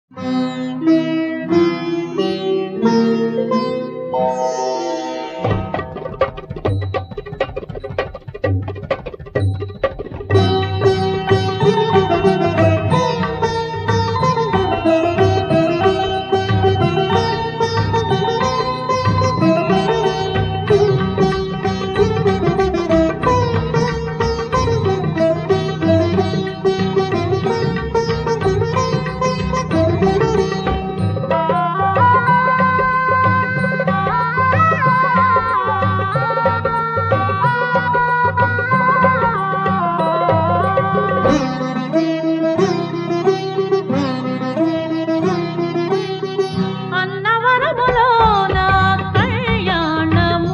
అన్నవరములోన కళ్యాణము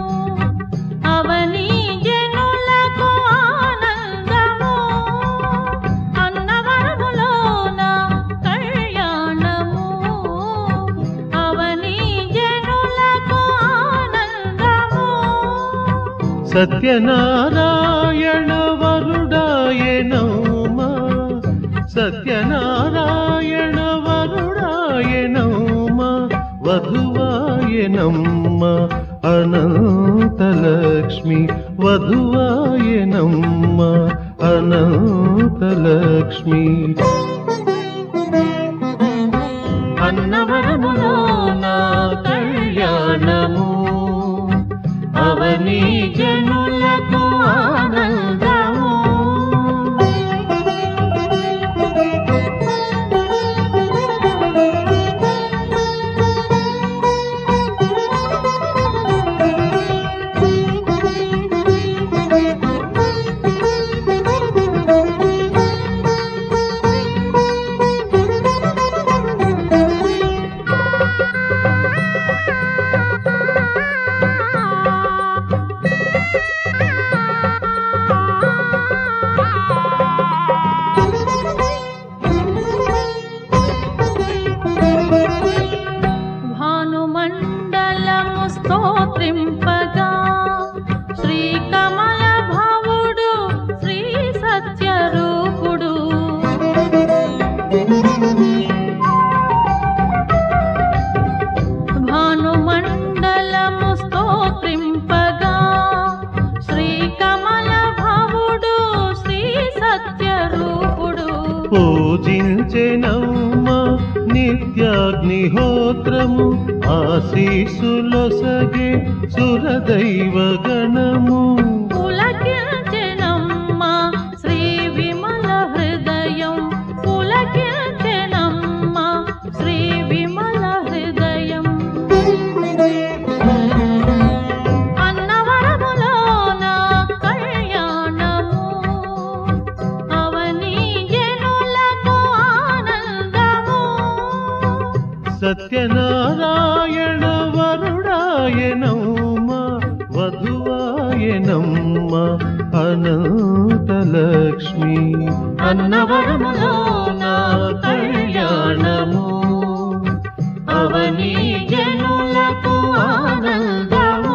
అవని జనులకు ఆనందము అన్నవరములోన కళ్యాణము అవని జనులకు ఆనందము సత్యనారాయణ వరుడాయనౌమా సత్యనారాయణ వరుడాయనౌమా వధువాయనమ్మ అనంతలక్ష్మి వధువాయనమ్మ అనంతలక్ష్మి అన్నవరములో నా కళ్యాణము అవని జనులకు ఆనందము భానుమండలము స్తోత్రింపగా శ్రీకమల భవుడు శ్రీ సత్యరూపుడు భానుమండలము స్తోత్రింపగా శ్రీకమల భవుడు శ్రీ సత్యరూపుడు పూజించెనమ్మ నిత్యాగ్నిహోత్రము ఆశీసులొసగే సురదైవ గణము పులకించెనమ్మ శ్రీ విమల హృదయం పులకించెనమ్మ శ్రీ విమల హృదయం అన్నవరములోన కళ్యాణము అవని జనులకు ఆనందము సత్యనారాయణ వరుడాయనమ్మ వధువాయనమ్మ అనంతలక్ష్మి అన్నవరములో నా కళ్యాణము అవని జనులకు ఆనందము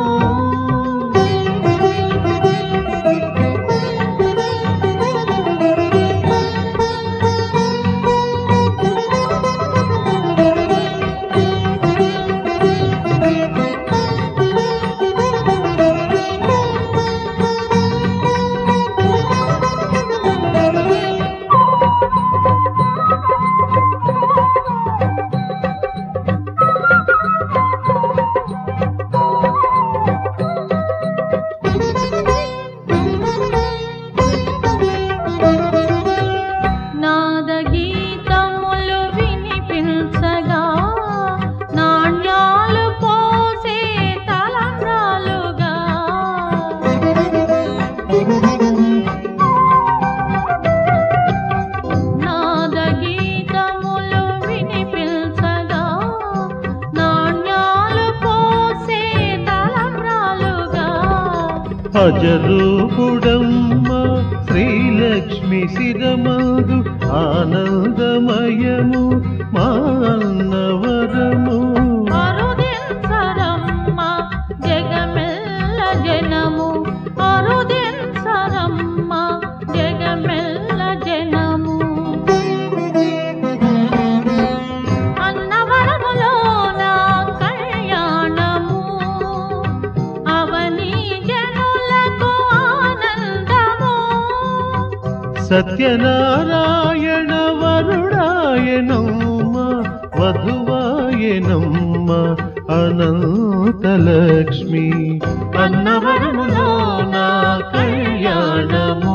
నాద గీతములు వినిపించగా నాణ్యాలు పోసే తలంబ్రాలుగా నాద గీతములు వినిపించగా నాణ్యాలు పోసే తలంబ్రాలుగా అజరూపుడమ్మ శ్రీలక్ష్మి శిరమదు ఆనందమయము మా అన్నవరము అరుదించరమ్మ జగమెల్ల జనము అరుదించరమ్మ జగమెల్ల జనము సత్యనారాయణ వరుడాయనమ్మ వధువాయనమ్మ అనంతలక్ష్మి అన్నవరములో నా కళ్యాణము